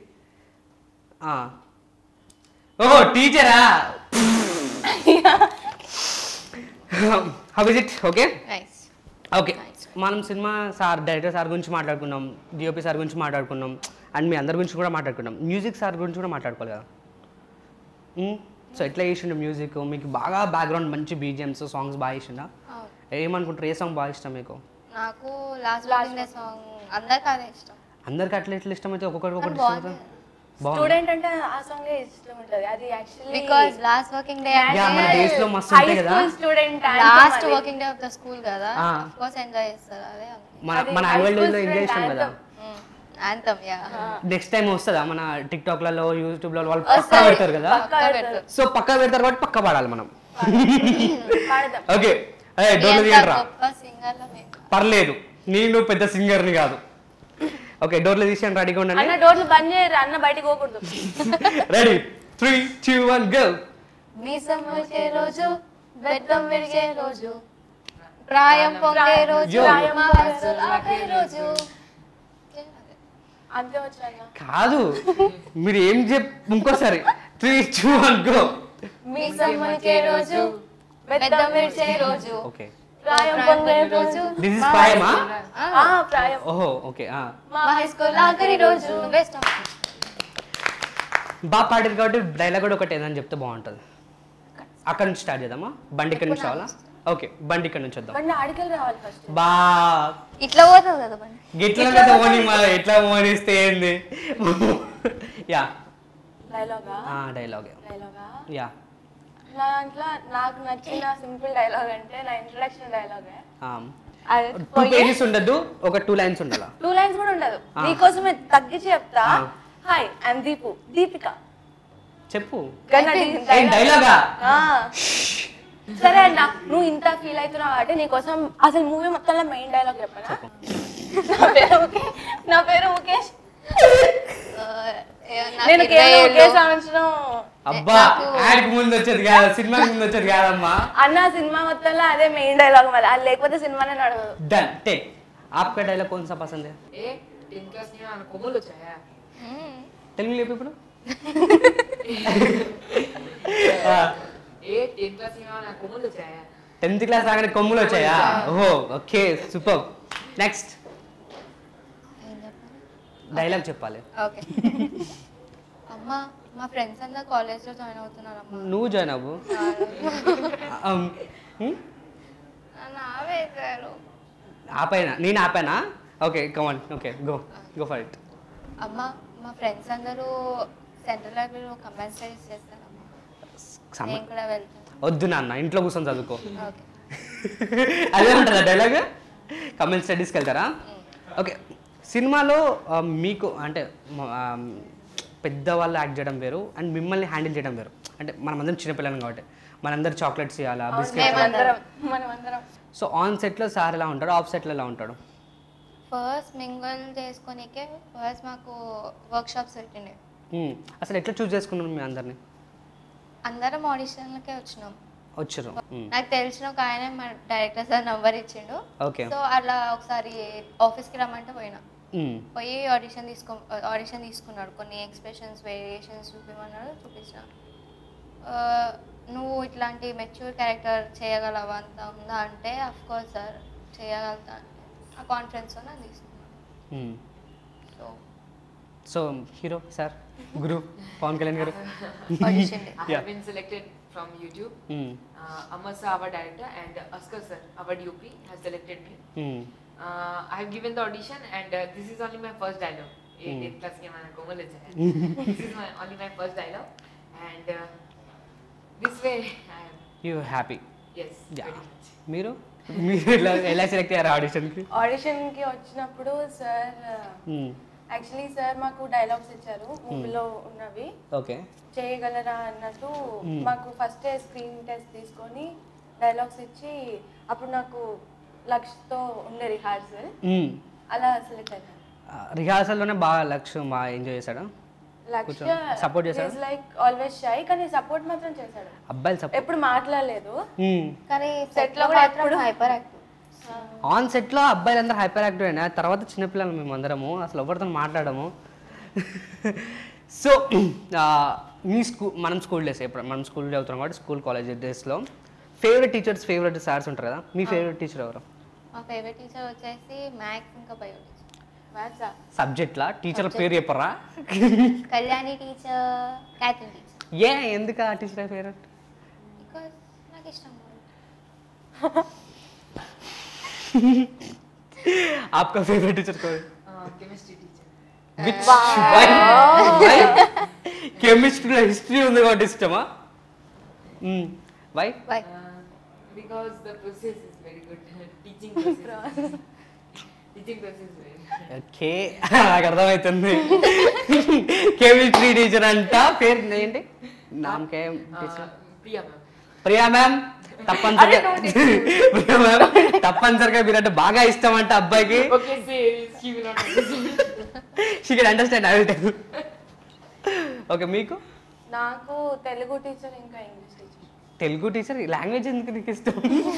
ఓహో టీచరా how is it okay nice okay మనం సినిమా సార్ డైరెక్టర్ సార్ గురించి మాట్లాడుకున్నాం డిఓపి సార్ గురించి మాట్లాడుకున్నాం అండ్ మీ అందరి గురించి కూడా మాట్లాడుకున్నాం మ్యూజిక్ సార్ గురించి కూడా మాట్లాడుకోవాలి కదా సో ఎట్లా చేసిండు మ్యూజిక్ మీకు బాగా బ్యాక్గ్రౌండ్ మంచి బీజిఎమ్స్ సాంగ్స్ బాగా చేసిండా ఏమనుకుంటారు ఏ సాంగ్ బాగా ఇష్టం మీకు నాకు లాస్ట్ లాస్ట్ సాంగ్ అందరికి అదే ఇష్టం అందరికి అట్లా ఎట్లా ఇష్టం అయితే ఒక్కొక్కటి కానీ ఒక్కొక్కటి ఇష్టం బాగుంది. అవుతుంది బాగుంది స్టూడెంట్ అంటే ఆ సాంగ్ ఇష్టం ఉంటది అది actually because last working day yeah మన డేస్ లో మస్తు హై ఉంటాయి కదా school student last working day of the school కదా ఆ. ఆఫ్ కోర్స్ ఎంజాయ్ చేస్తారు అదే మన అది మన high యాన్యువల్ school డే లో ఎంజాయ్ చేసాం student కదా యాంతం యా నెక్స్ట్ టైం వస్తుందా మన టిక్ టాక్ లలో యూట్యూబ్ లో వాళ్ళు వస్తది. పక్కా పెడతారు కదా పక్కా పెడతారు సో పక్కా పెడతారు కాబట్టి పక్కా పాడాలి మనం పాడదాం ఓకే ఏ మీ డోర్లు అంత తీయండిరా గొప్ప సింగర్లో మేము పర్లేదు నేను పెద్ద సింగర్ని కాదు ఓకే డోర్లు తీసేయండి రెడీగా ఉండండి అన్న డోర్లు బంద్ చేయరు అన్న బయటికి పోకూడదు ready three two one go మీసం వచ్చే రోజు బెడ్డం విరిగే రోజు ప్రాయం పొంగే రోజు యో. మా వయసులో ఆఖరి రోజు అంతే వచ్చాను కాదు మీరు ఏం చెప్ ఇంకోసారి త్రీ టూ అనుకో మీ సమ్మనికే రోజు పెద్ద మిర్చే రోజు ఓకే ప్రాయం ప్రాయం పొంగే పొంగే రోజు రోజు దిస్ ఇస్ ప్రాయమా ఆ, ఆ, ప్రాయం ఓహో ఓకే మా హై స్కూల్ ఆఖరి రోజు బెస్ట్ బాగా పాడారు కాబట్టి డైలాగ్ కూడా ఒకటి ఏదని చెప్తే బాగుంటుంది అక్కడ నుంచి స్టార్ట్ చేద్దామా బండి ఇక్కడ నుంచి రావాలా ఓకే బండి ఇక్కడ నుంచి వద్దాం బండి ఆడికెళ్ళి రావాలి ఫస్ట్ బా ఇట్లా పోతుంది కదా బండి గిట్ల కదా ఓని మరి ఎట్లా ఓనిస్తే ఏంది యా డైలాగా డైలాగ్ డైలాగా యా నా దాంట్లో నాకు నచ్చిన సింపుల్ డైలాగ్ అంటే నా ఇంట్రడక్షన్ డైలాగే అది టూ పేజెస్ ఉండదు ఒక టూ లైన్స్ ఉండాలా టూ లైన్స్ కూడా ఉండదు ఆ. నీకోసమే తగ్గించి చెప్తా ఆ. హాయ్ ఐమ్ దీపు దీపిక చెప్పు కానీ అది ఏం dialogue. డైలాగా ఆ. సరే అన్న నువ్వు ఇంత ఫీల్ అవుతున్నావు కాబట్టి నీకోసం అసలు మూవీ మొత్తంలో మెయిన్ డైలాగ్ చెప్పనా నా పేరు ముఖేష్ నా పేరు ముఖేష్ నేను కేవలం ఒకే సంవత్సరం అబ్బా యాడ్కి ముందు వచ్చేది కాదు సినిమాకి ముందు వచ్చేది కాదమ్మా అన్న సినిమా మొత్తంలో అదే మెయిన్ డైలాగ్ మళ్ళీ అది లేకపోతే సినిమానే నడవదు डन टेक आपका डायलॉग कौन सा पसंद है ఏ టెన్త్ క్లాస్ ని ఆయన కొమ్ములు వచ్చాయా తెలుగు లేపు ఇప్పుడు ఏ టెన్త్ క్లాస్ ని ఆయన కొమ్ములు వచ్చాయా టెన్త్ క్లాస్ రాగానే కొమ్ములు వచ్చాయా ఓహో ఓకే సూపర్ నెక్స్ట్ డైలాగ్ చెప్పాలి ఓకే అమ్మ మా ఫ్రెండ్స్ అందరు కాలేజ్ లో జాయిన్ అవుతున్నారు అమ్మ నువ్వు జాయిన్ అవ్వు Um, hmm? నన్ను ఆవేశారు ఆపైనా నేను ఆపానా okay come on okay go go for it అమ్మ మా ఫ్రెండ్స్ అందరూ సెంట్రల్ లైబ్రరీలో కంబైన్ స్టడీస్ చేస్తారమ్మ నేను కూడా వెళ్తాను వద్దు నాన్న ఇంట్లో కూర్చొని చదువుకో ఓకే అదే ఉంటుందా డైలాగ్ కమెంట్ స్టడీస్కి వెళ్తారా ఓకే సినిమాలో ఆ, మీకు అంటే మ- ఆ, పెద్దవాళ్ళు యాక్ట్ చేయడం వేరు అండ్ మిమ్మల్ని హ్యాండిల్ చేయడం వేరు అంటే మనమందరం చిన్నపిల్లలం కాబట్టి మనందరం చాక్లెట్స్ ఇవ్వాలా బిస్కెట్స్ మేమందరం మనమందరం సో ఆన్ సెట్లో సార్ ఎలా ఉంటాడు ఆఫ్ సెట్లో ఎలా ఉంటాడు ఫస్ట్ మింగల్ చేసుకొనికే ఫస్ట్ మాకు వర్క్ షాప్స్ పెట్టిండే Hmm. అసలు ఎట్లా చూస్ చేసుకున్నాను మీ అందరిని అందరం ఆడిషన్లకే వచ్చినాం వచ్చారు నాకు తెలిసిన ఒక ఆయన మా డైరెక్టర్ సార్ నంబర్ ఇచ్చిండు ఓకే సో అలా ఒకసారి ఆఫీస్కి రమ్మంటే పోయినా పోయి ఆడిషన్ తీసుకో ఆడిషన్ తీసుకున్నాడు కొన్ని ఎక్స్ప్రెషన్స్ వేరియేషన్స్ చూపించమన్నాడు చూపించిన ఆ, నువ్వు ఇట్లాంటి మెచ్యూర్ క్యారెక్టర్ చేయగలవా అంత ఉందా అంటే అఫ్ కోర్స్ సార్ చేయగలుగుతా ఆ కాన్ఫిడెన్స్తో నేను తీసుకున్నాను సో సో హీరో సార్ గురు Pawan Kalyan garu audition I Yeah. have been selected from YouTube. Hmm. Uh, Amar sir, our director, and uh, Askar sir, our DOP, has selected me. Hmm. Uh, I have given the audition, and uh, this is only my first dialogue. Hmm. 8th class के मैंने कोमल है This is my only my first dialogue, and uh, this way I am you happy yes yeah very much. మీరు మీరు ఎలా ఎలా సెలెక్ట్ అయ్యారు ఆడిషన్కి ఆడిషన్కి వచ్చినప్పుడు సార్ యాక్చువల్లీ సార్ మాకు డైలాగ్స్ ఇచ్చారు మూవీలో ఉన్నవి ఓకే చేయగలరా అన్నట్టు మాకు ఫస్ట్ స్క్రీన్ టెస్ట్ తీసుకొని డైలాగ్స్ ఇచ్చి అప్పుడు నాకు లక్ష్తో ఉండే రిహార్సల్ అలా సెలెక్ట్ అయ్యాను రిహార్సల్లోనే బాగా లక్ష్యం బాగా ఎంజాయ్ చేశాడు లక్ష్య కూర్చో. Support చేశాడా? లైక్ ఆల్వేస్ షై కానీ సపోర్ట్ మాత్రం చేశాడు అబ్బాయిలు సప్ ఎప్పుడు మాట్లాడలేదు కానీ Set సెట్లో లో కూడా మాత్రం ఎప్పుడు హైపర్ యాక్టివ్ ఆన్ సెట్లో అబ్బాయిలందరూ హైపర్ యాక్టివ్ అయినా తర్వాత చిన్నపిల్లలు మేము అందరము అసలు ఎవరితో మాట్లాడము సో మీ స్కూల్ మనం స్కూల్ డేస్ ఎప్పుడు మనం స్కూల్ చదువుతున్నాం కాబట్టి స్కూల్ కాలేజ్ డేస్లో ఫేవరెట్ టీచర్స్ ఫేవరెట్ సార్స్ ఉంటారు కదా మీ ఫేవరెట్ టీచర్ ఎవరు మా ఫేవరెట్ టీచర్ వచ్చేసి మ్యాథ్స్ ఇంకా బయో టీచర్ మ్యాథ్సా సబ్జెక్ట్లా టీచర్ పేరు చెప్పరా కళ్యాణి టీచర్ క్యాథరిన్ టీచర్ ఏ ఎందుకు ఆ టీచర్ ఫేవరెట్ బికాస్ నాకు ఇష్టం आपका फेवरेट टीचर कौन है Uh, chemistry teacher. విచ్ కెమిస్ట్రీలో హిస్టరీ ఉంది కాబట్టి ఇష్టమా వై బై Uh, because the process is very good. Teaching process. Teaching process is very good. Okay నాకు అర్థమవుతుంది కెమిస్ట్రీ టీచర్ అంట పేరు ఏంటి నామకే teacher Uh, Priya ma'am. Priya ma'am తప్పనిసరిగా ప్రియా మ్యామ్ తప్పనిసరిగా మీరంటే బాగా ఇష్టం అంట అబ్బాయికి Okay, say she will not understand. She can understand I will tell okay మీకు నాకు తెలుగు టీచర్ ఇంకా English teacher Telugu teacher language ఎందుకు నీకు ఇష్టం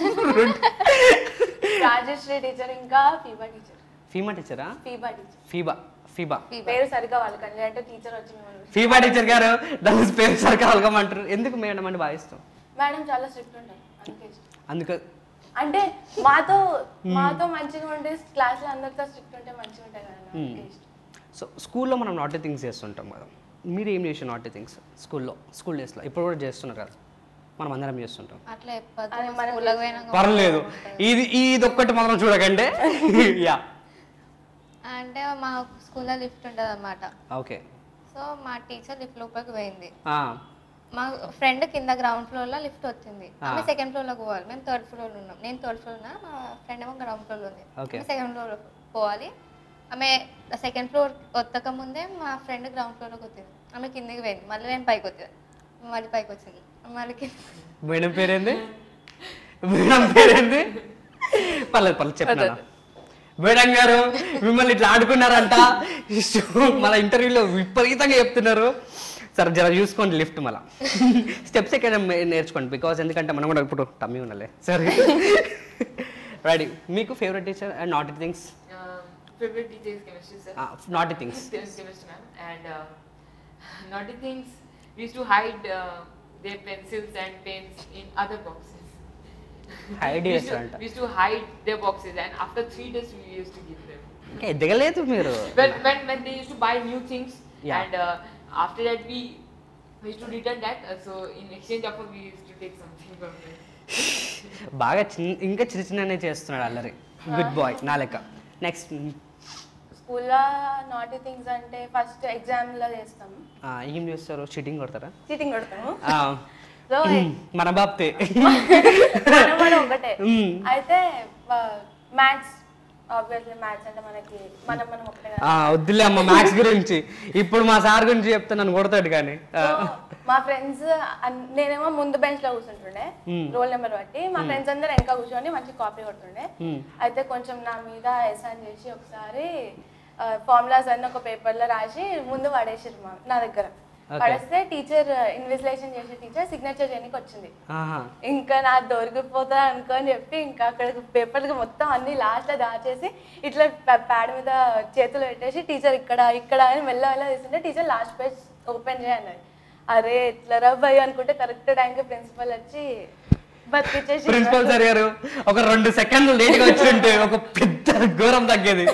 రాజశ్రీ టీచర్ ఇంకా ఫీబా టీచర్ ఫీమా టీచరా ఫీబా టీచర్ ఫీబా ఫీబా పేరు సరిగా వాళ్ళకండి అంటే టీచర్ వచ్చి మిమ్మల్ని ఫీబా టీచర్ గారు దాని పేరు సరిగ్గా అలగమంటారు ఎందుకు మేడం అంటే బాగా ఇష్టం మేడం చాలా స్ట్రిక్ట్ ఉంటారు అందుకే ఇష్టం. అందుకు అంటే మాతో మాతో మంచిగా ఉంటే క్లాస్ లో అందరితో స్ట్రిక్ట్ ఉంటే మంచిగా ఉంటాయి కదా అందుకే ఇష్టం. సో స్కూల్లో మనం నాటి థింగ్స్ చేస్తుంటాం కదా మీరు ఏం చేసిన నాటి థింగ్స్ స్కూల్లో స్కూల్ డేస్లో ఇప్పుడు కూడా చేస్తున్నారు కదా మనం అందరం చేస్తుంటాం అట్లా చెప్పొద్దు అది మా మనం స్కూల్లోకి పోయినాక పర్లేదు ఇది ఇది ఒక్కటి మాత్రం చూడకండి యా అంటే మా స్కూల్లో లిఫ్ట్ ఉంటుంది అనమాట ఓకే సో మా టీచర్ లిఫ్ట్ లోపలికి పోయింది ఆ, మా ఫ్రెండ్ కింద గ్రౌండ్ ఫ్లోర్ లో లిఫ్ట్ వచ్చింది ఆ. ఆమె సెకండ్ ఫ్లోర్ లో పోవాలి మేము థర్డ్ ఫ్లోర్ లో ఉన్నాం నేను థర్డ్ ఫ్లోర్ ఉన్నా మా ఫ్రెండ్ ఏమో గ్రౌండ్ ఫ్లోర్ లో ఉంది Okay. సెకండ్ ఫ్లోర్ పోవాలి ఆమె సెకండ్ ఫ్లోర్ వత్తక ముందే మా ఫ్రెండ్ గ్రౌండ్ ఫ్లోర్ లోకి వచ్చింది ఆమె కిందికి పోయింది మళ్ళీ నేను పైకి వచ్చాను మళ్ళీ పైకి వచ్చింది మళ్ళీ కింద మేడం పేరేంది మేడం పేరేంది పర్లేదు పర్లేదు చెప్పినా మేడం గారు మిమ్మల్ని ఇట్లా ఆడుకున్నారంట మన ఇంటర్వ్యూలో విపరీతంగా చెప్తున్నారు సరే జర చూసుకోండి లిఫ్ట్ మళ్ళా స్టెప్స్ ఎక్కడ నేర్చుకోండి బికాస్ ఎందుకంటే మనం కూడా ఇప్పుడు టమ్మీ ఉండాలి సరే రెడీ మీకు favourite teacher and not things Um, favorite teacher is chemistry, sir. Not things chemistry, ma'am. And uh, naughty things, we used to hide uh, their pencils and pens in other boxes. Hide we, used to, చేస్తారంట we used to hide their boxes, and after three days, we used to give them. ఎదగలేదు మీరు When, when, when they used to buy new things, Yeah. and uh, after that, we, we used to return that. Uh, so, in exchange offer, we used to take something from them. బాగా చిన్న ఇంకా చిన్న చిన్ననే చేస్తున్నాడు అల్లరి గుడ్ బాయ్ నా లెక్క నెక్స్ట్ స్కూల్లో నాటి థింగ్స్ అంటే ఫస్ట్ ఎగ్జామ్ లో చేస్తాము ఏం చేస్తారు చీటింగ్ కొడతారా చీటింగ్ కొడతాము ఆ, సో మన బాప్తే మనం కూడా ఒకటే మ్మ్. అయితే మ్యాథ్స్ ఆబ్వియస్లీ మ్యాథ్స్ అంటే మనకి మనం మనం ఒకటే కదా ఆ, వద్దులే అమ్మ మ్యాథ్స్ గురించి ఇప్పుడు మా సార్ గురించి చెప్తే నన్ను కొడతాడు కానీ ఆ, సో మా ఫ్రెండ్స్ నేనేమో ముందు బెంచ్ లో కూర్చుంటుండే మ్మ్. రోల్ నెంబర్ బట్టి మా ఫ్రెండ్స్ అందరు వెనక కూర్చొని మంచి కాపీ కొడుతుండే మ్మ్. అయితే కొంచెం నా మీద ఎస్ఆన్ చేసి ఒకసారి ఫార్ములాస్ అన్ని ఒక పేపర్ లో రాసి ముందు పడేసారు మా నా దగ్గర Okay. పడేస్తే టీచర్ ఇన్వెస్టిగేషన్ చేసే టీచర్ సిగ్నేచర్ చేయడానికి వచ్చింది ఆహా. ఇంకా నా దొరికిపోతా అనుకొని చెప్పి ఇంకా అక్కడ పేపర్కి మొత్తం అన్ని లాస్ట్లో దాచేసి ఇట్లా ప్యాడ్ మీద చేతులు పెట్టేసి టీచర్ ఇక్కడ ఇక్కడ అని మెల్ల మెల్ల తీస్తుంటే టీచర్ లాస్ట్ పేజ్ ఓపెన్ చేయన్నది అరే ఎట్లా రా భయ్ అనుకుంటే కరెక్ట్ టైంకి ప్రిన్సిపల్ వచ్చి బతికిచ్చేసి ప్రిన్సిపల్ సార్ గారు ఒక రెండు సెకండ్లు లేట్గా వచ్చింటే ఒక పెద్ద ఘోరం తగ్గేది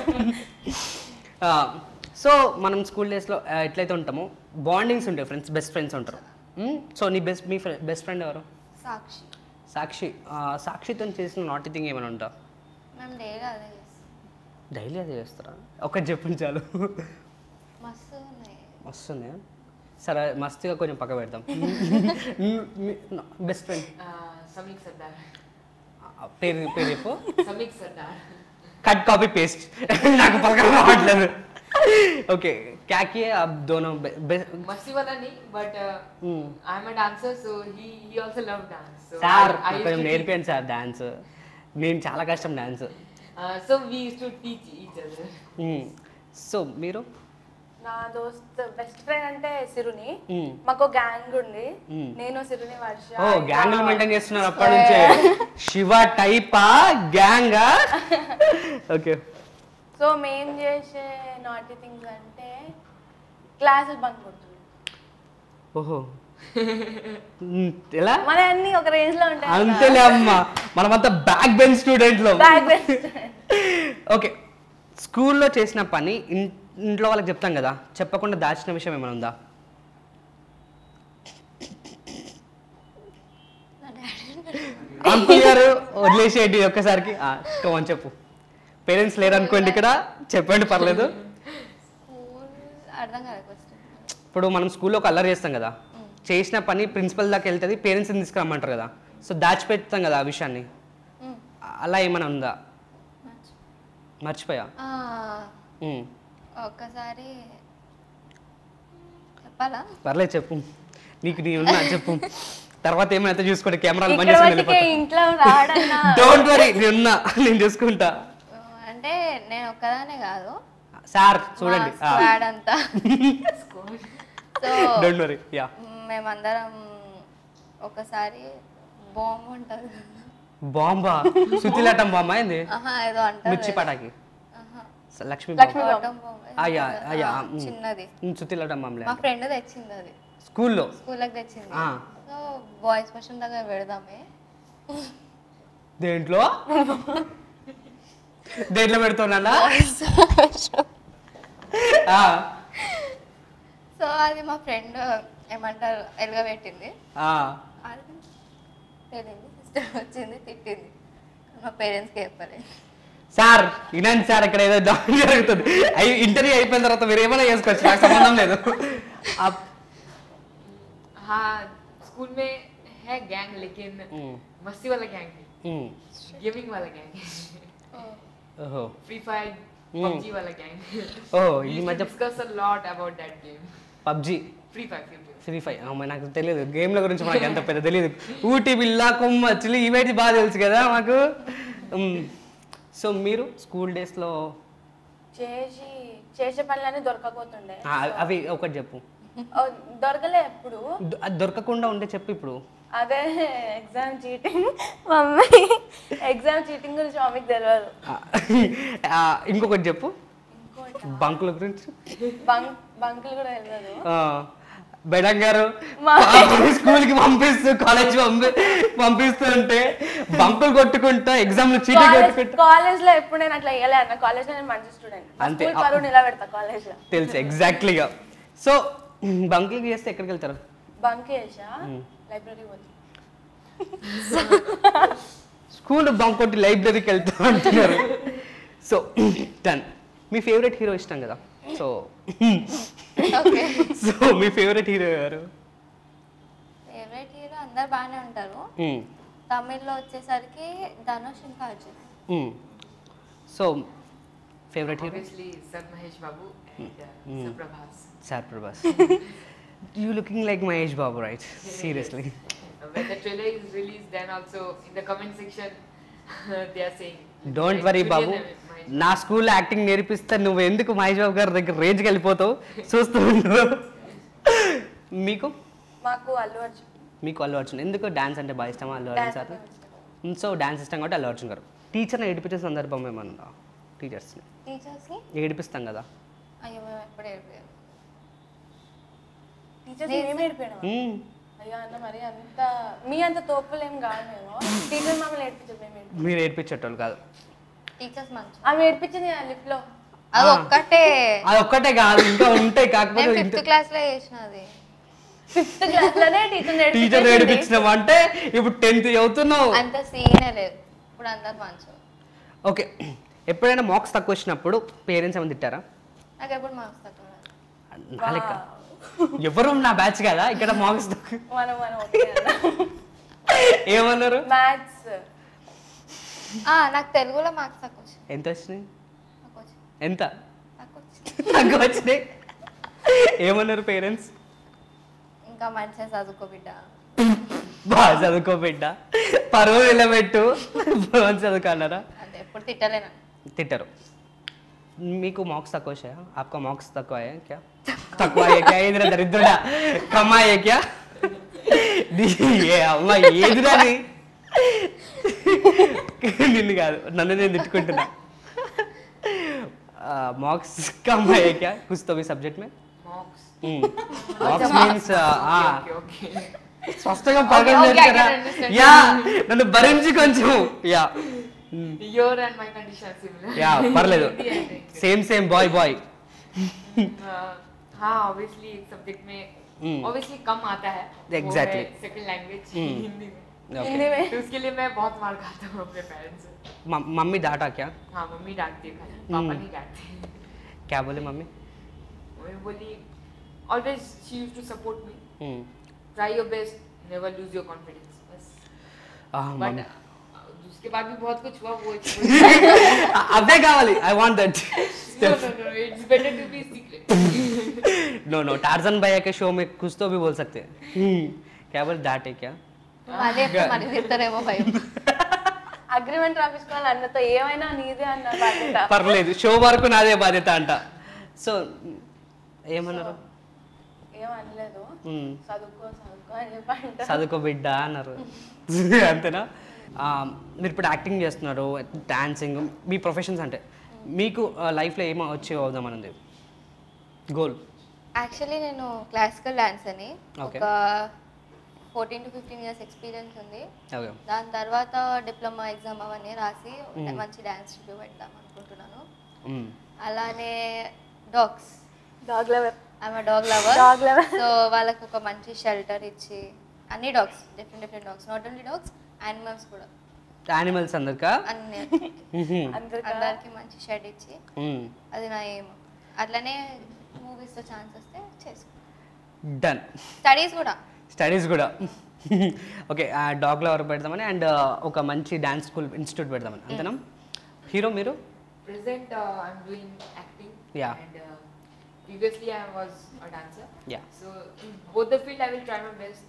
సో మనం స్కూల్ డేస్లో ఎట్లయితే ఉంటామో బాండింగ్స్ ఉంటాయి ఫ్రెండ్స్ బెస్ట్ ఫ్రెండ్స్ ఉంటారు సో నీ బెస్ట్ మీ బెస్ట్ ఫ్రెండ్ ఎవరు సాక్షి సాక్షి ఆ, సాక్షితో చేసిన నాటి థింగ్ ఏమైనా ఉంటా మేము డైలీ అదే చేస్తాం డైలీ అదే చేస్తారా ఒకటి చెప్పండి చాలు మస్తు ఉన్నాయి వస్తుంది సరే మస్తుగా కొంచెం పక్క పెడతాం best friend Uh, Samik Sardar. పేరు పేరు చెప్పు Samik Sardar. Cut copy paste నాకు పలకం రావట్లేదు ఓకే క్యాకి దోనో Masti wala nahi, but uh, I'm a dancer, so he, he also loved dance. So sir I, I used కొంచెం to teach- నేర్పాను సార్ డాన్స్ నేను చాలా కష్టం dance Uh, so we used to teach each other. So మీరు నా దోస్త్ బెస్ట్ ఫ్రెండ్ అంటే సిరుని మ్మ్. మాకు గ్యాంగ్ ఉంది మ్మ్. నేను సిరుని వర్ష ఓ ఇంకా- గ్యాంగ్ మెయింటైన్ చేస్తున్నారు అప్పటి నుంచే శివ టైపా గ్యాంగా ఓకే సో మేం చేసే నాటి థింగ్స్ అంటే క్లాసులు బంక్ కొడుతుంది ఓహో మ్, ఎలా మన అన్ని ఒక రేంజ్ లో ఉంటాయి అంతేలే అమ్మ మనమంతా బ్యాక్ బెంచ్ స్టూడెంట్లు బ్యాక్ బెంచ్ ఓకే స్కూల్లో చేసిన పని ఇన్- ఇంట్లో వాళ్ళకి చెప్తాం కదా చెప్పకుండా దాచిన విషయం ఏమైనా ఉందా అంకుల్ గారు వదిలేసేయండి ఒక్కసారికి కమని చెప్పు పేరెంట్స్ లేరు అనుకోండి ఇక్కడ చెప్పండి పర్లేదు స్కూల్ అర్థం కాదు క్వశ్చన్ ఇప్పుడు మనం స్కూల్లో ఒక అల్లరి చేస్తాం కదా చేసిన పని ప్రిన్సిపల్ దాకా వెళ్తుంది పేరెంట్స్ని తీసుకురమ్మంటారు కదా సో దాచిపెడతాం కదా ఆ విషయాన్ని అలా ఏమైనా ఉందా మర్చిపోయా ఉమ్. ఒక్కసారి చెప్పాలా పర్లేదు చెప్పు నీకు నీ ఉన్నా చెప్పు తర్వాత ఏమైనా చూసుకోండి కెమెరాలు ఇక్కడ మట్టుకే ఇంట్లో రాడన్నా డోంట్ వరీ నేను ఉన్నా నేను చూసుకుంటా అంటే నేను ఒక్కదానే కాదు సార్ చూడండి స్క్వాడ్ అంతా సో డోంట్ వరీ యా మేమందరం ఒకసారి బాంబు ఉంటుంది కదా. బాంబా సుత్తిలాటం బాంబా ఏంది ఆహా ఏదో అంటారు మిర్చి పటాకి ఆహా. స- లక్ష్మీ లక్ష్మీ బాంబా. కాటన్ బాంబు. అయ్యా, ఆ, అయ్యా, మ్. చిన్నది ఉమ్, సుత్తిలాటం బాంబులే మా ఫ్రెండ్ తెచ్చింది అది స్కూల్లో స్కూల్కి తెచ్చింది ఆ. సో బాయ్స్ వాష్రూమ్ దగ్గర పెడదామే దేంట్లో దేంట్లో పెడుతున్నా సో అది మా ఫ్రెండ్ ఏమంటారు ఎలుగబెట్టింది అది తెలియదు సిస్టర్ వచ్చింది తిట్టింది మా పేరెంట్స్కి చెప్పలేదు సార్ వినండి సార్ ఇక్కడ ఏదో దాడి జరుగుతుంది అయి ఇంటర్వ్యూ అయిపోయిన తర్వాత మీరు ఏమైనా చేసుకోవచ్చు నాకు సంబంధం లేదు ఆ- हाँ स्कूल में है गैंग लेकिन हम्म। मस्ती वाला गैंग है ఉమ్, गेमिंग वाला गैंग है ఓహో फ्री फायर हम्म। पबजी वाला गैंग है ఓహో we ఈ used to మధ్య discuss a lot about that game PUBG free fire free fire free fire అమ్మ నాకు తెలియదు గేమ్ల గురించి మనకి ఎంత పెద్ద తెలియదు ఊటీ బిల్లా కొమ్మ చిల్లి ఇవేటి బాగా తెలుసు కదా మాకు సో మీరు స్కూల్ డేస్లో చేసి చేసే పనులన్నీ దొరకకపోతుండే అవి ఒకటి చెప్పు ఓ, దొరకలే ఎప్పుడు దొ- అది దొరకకుండా ఉంటే చెప్పు ఇప్పుడు అదే exam cheating mummy exam cheating గురించి మమ్మీకి తెలియదు ఆ, ఆ, ఇంకొకటి చెప్పు బంకుల గురించి బంక్ బంకులు కూడా తెలియదు ఆ, మేడం గారు మా- స్కూల్ కి పంపిస్తూ కాలేజ్ పంపి పంపిస్తుంటే బంకులు కొట్టుకుంటా ఎగ్జామ్ చీటీ కొట్టుకుంటా కాలేజ్ లో ఎప్పుడు నేను అట్లా వేయలే అన్న కాలేజ్ లో నేను మంచి స్టూడెంట్ అంతే. స్కూల్ పరువు నిలబెడతా కాలేజ్ లో తెలుసు ఎగ్జాక్ట్లీగా సో బంకులు చేస్తే ఎక్కడికి వెళ్తారు బంక్ చేసా లైబ్రరీ పోతే స్కూల్ బంక్ కొట్టి లైబ్రరీకి వెళ్తా అంటున్నారు సో డన్ మీ ఫేవరెట్ హీరో ఇష్టం కదా సో ఓకే సో మీ ఫేవరెట్ హీరో ఎవరు ఫేవరెట్ హీరో అందరు బాగానే ఉంటారు తమిళ్లో వచ్చేసరికి ధనుష్ ఇంకా Arjun so favourite hero obviously Sir Mahesh Babu and uh, Sir Prabhas sir Prabhas you looking like Mahesh Babu right seriously Uh, when the trailer is released then also in the comment section they are saying don't like, worry Julian Babu and Mahesh నా స్కూల్లో యాక్టింగ్ నేర్పిస్తే నువ్వు ఎందుకు మహేష్ బాబు గారి దగ్గర రేంజ్కి వెళ్ళిపోతావు చూస్తూ ఉండు మీకు మాకు అల్లు అర్జున్ మీకు అల్లు అర్జున్ ఎందుకు డాన్స్ అంటే బాగా ఇష్టమా అల్లు అర్జున్ Dance సార్ అంటే ఇష్టం. సో డాన్స్ ఇష్టం కాబట్టి అల్లు అర్జున్ గారు టీచర్ని ఏడిపించే సందర్భం ఏమన్నా టీచర్స్ని టీచర్స్కి ఏడిపిస్తాం కదా అయ్యో మేము ఎప్పుడు ఏడిపోయారు టీచర్స్ ఏమి ఏడిపోయాడు మ్మ్. అయ్యో అన్న మరి అంత మీ అంత తోపులు ఏం కాదు మేము టీచర్ మమ్మల్ని ఏడిపించదు మేము ఏడిపించాం. మీరు ఏడిపించేటోళ్ళు కాదు టీచర్స్ మంచి ఆమె ఏడిపించింది లిఫ్ట్ లో అది ఆ. ఒక్కటే అది ఒక్కటే కాదు ఇంకా ఉంటాయి నేను కాకపోతే ఫిఫ్త్ క్లాస్ లో చేసినది ఫిఫ్త్ క్లాస్ లోనే టీచర్ టీచర్ ఏడిపించినాం అంటే ఇప్పుడు టెన్త్ చదువుతున్నావు అంత సీనే లేదు ఇప్పుడు అందరు మంచి ఓకే ఎప్పుడైనా మార్క్స్ తక్కువ వచ్చినప్పుడు పేరెంట్స్ ఏమైనా తిట్టారా నాకు ఎప్పుడు మార్క్స్ తక్కువ రాదు. నా లెక్క ఎవరు నా బ్యాచ్ కదా ఇక్కడ మార్క్స్ తక్కువ మనం మనం ఒకటే ఏమన్నారు మ్యాథ్స్ ఆ, నాకు తెలుగులో మార్క్స్ తక్కువ వచ్చింది ఎంత వచ్చినాయి తక్కువ వచ్చింది ఎంత తక్కువ వచ్చింది తక్కువ వచ్చినాయి ఏమన్నారు పేరెంట్స్ ఇంకా మంచిగా చదువుకో బిడ్డ బాగా చదువుకో బిడ్డ పరువు నిలబెట్టు బాగా చదువుకో అన్నారా అంటే ఎప్పుడు తిట్టలేను తిట్టరు మీకు మార్క్స్ తక్కువ వచ్చాయా आपका మార్క్స్ తక్కువ आया क्या తక్కువ आया क्या ఏదిరా దరిద్రుడా కమ్మాయే क्या ఏ అమ్మ ఏదిరా నీ నిన్ను కాదు నన్ను నేను తిట్టుకుంటున్నా మార్క్స్ కమ్మాయే क्या कुछ तो भी सब्जेक्ट में mocks marks means okay okay స్పష్టంగా పలకడం Okay, okay, I నేర్చుకురా can understand. యా నన్ను భరించి కొంచెం yeah your and my condition are similar yeah పర్లేదు Hindi and English. Same same boy boy Uh, हाँ ऑब्वियसली एक सब्जेक्ट में हम्म। ऑब्वियसली कम आता है Exactly. सेकंड लैंग्वेज हम्म। हिंदी में ఓకే हिंदी में तो उसके लिए मैं बहुत मार खाता हूँ अपने पेरेंट्स से मम्मी डांटा क्या हाँ मम्मी डांटती है खाली पापा नहीं डांटते क्या बोले मम्मी मम्मी बोली always she use to support me hmm, try your best never lose your confidence बस ah, बट mummy. उसके बाद भी बहुत कुछ हुआ वो అదే కావాలి I want that no no no it's better to be secret no no Tarzan भैया के शो में कुछ तो भी बोल सकते हैं हम्म, क्या बोले डांटे क्या అదే మరి తిడతారేమో భయం అగ్రిమెంట్ రాపించుకోవాలి అన్నతో ఏమైనా నీదే అన్న బాధ్యత పర్లేదు షో వరకు నాదే బాధ్యత అంట సో ఏమన్నారు ఏం అనలేదు మ్మ్. చదువుకో చదువుకో అని చెప్పి అంటారు చదువుకో బిడ్డ అన్నారు అంతేనా ఆ, మీరు ఇప్పుడు యాక్టింగ్ చేస్తున్నారు డాన్సింగ్ మీ ప్రొఫెషన్స్ అంటే మీకు లైఫ్లో ఏమో వచ్చి అవుదామని ఉంది గోల్ యాక్చువల్లీ నేను క్లాసికల్ డాన్స్ అని Okay. ఒక fourteen to fifteen years experience ఉంది ఓకే దాని తర్వాత డిప్లొమా ఎగ్జామ్ అవన్నీ రాసి మంచి డాన్స్ చూపెడదాం అనుకుంటున్నాను అలానే dogs dog lover I'm dog lover Dog lover. So వాళ్ళకి ఒక మంచి షెల్టర్ ఇచ్చి అన్ని dogs different different dogs not only dogs animals కూడా యానిమల్స్ అందరికా అన్ని అందరికీ అందరికి మంచి షెడ్ ఇచ్చి అది నా ఏం అట్లనే మూవీస్లో ఛాన్స్ వస్తే చేసుకో డన్ స్టడీస్ కూడా స్టడీస్ కూడా ఓకే డాగ్ లవర్ పెడదామని అండ్ ఒక మంచి డాన్స్ స్కూల్ ఇన్స్టిట్యూట్ పెడదామని అంతేనా హీరో మీరు Present, uh, I'm doing acting. Yeah. And uh, previously I was a dancer. Yeah. So in both the field, I will try my best.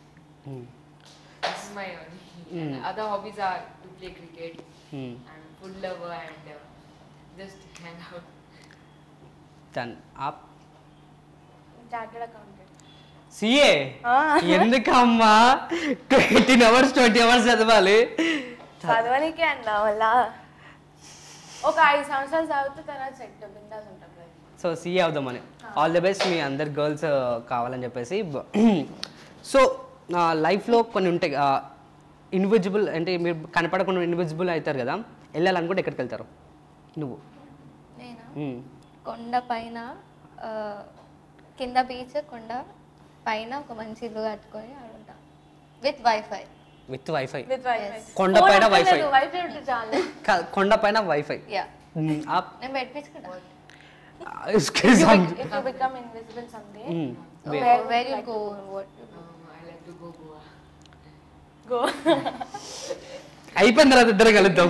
This is my only. Mm. Other hobbies are to play cricket. I'm full lover and uh, just hang out. Done of chartered accountant CA ఎందుకమ్మా ఎయిటీన్ అవర్స్ ట్వంటీ అవర్స్ చదవాలి చదవనికే అన్నా వల్ల ఒక ఐదు సంవత్సరాలు చదివితే తర్వాత సెట్ బిందాస్ ఉంటాం life. సో సీఏ అవుదామని ఆల్ ది బెస్ట్ మీ అందరు గర్ల్స్ కావాలని చెప్పేసి సో లైఫ్లో కొన్ని ఉంటాయి ఇన్విజిబుల్ అంటే మీరు కనపడకుండా ఇన్విజిబుల్ అవుతారు కదా వెళ్ళాలనుకుంటే ఎక్కడికి వెళ్తారు నువ్వు నేనా మ్మ్. కొండ పైన ఆ, కింద బీచ్ కొండ పైన ఒక మంచి ఇల్లు కట్టుకొని ఆడుంటా with wifi with wifi With wifi. కొండ Phone పైన అక్కర్లేదు, వైఫై wifi ఉంటే చాలు కొండ పైన వైఫై యా ఆప్ నేను పెట్టించుకుంటా excuse If me. you, if you become invisible someday, hmm. Where, where you go, what you do. Um, I like to go Goa. go. అయిపోయిన తర్వాత ఇద్దరు కలుద్దాం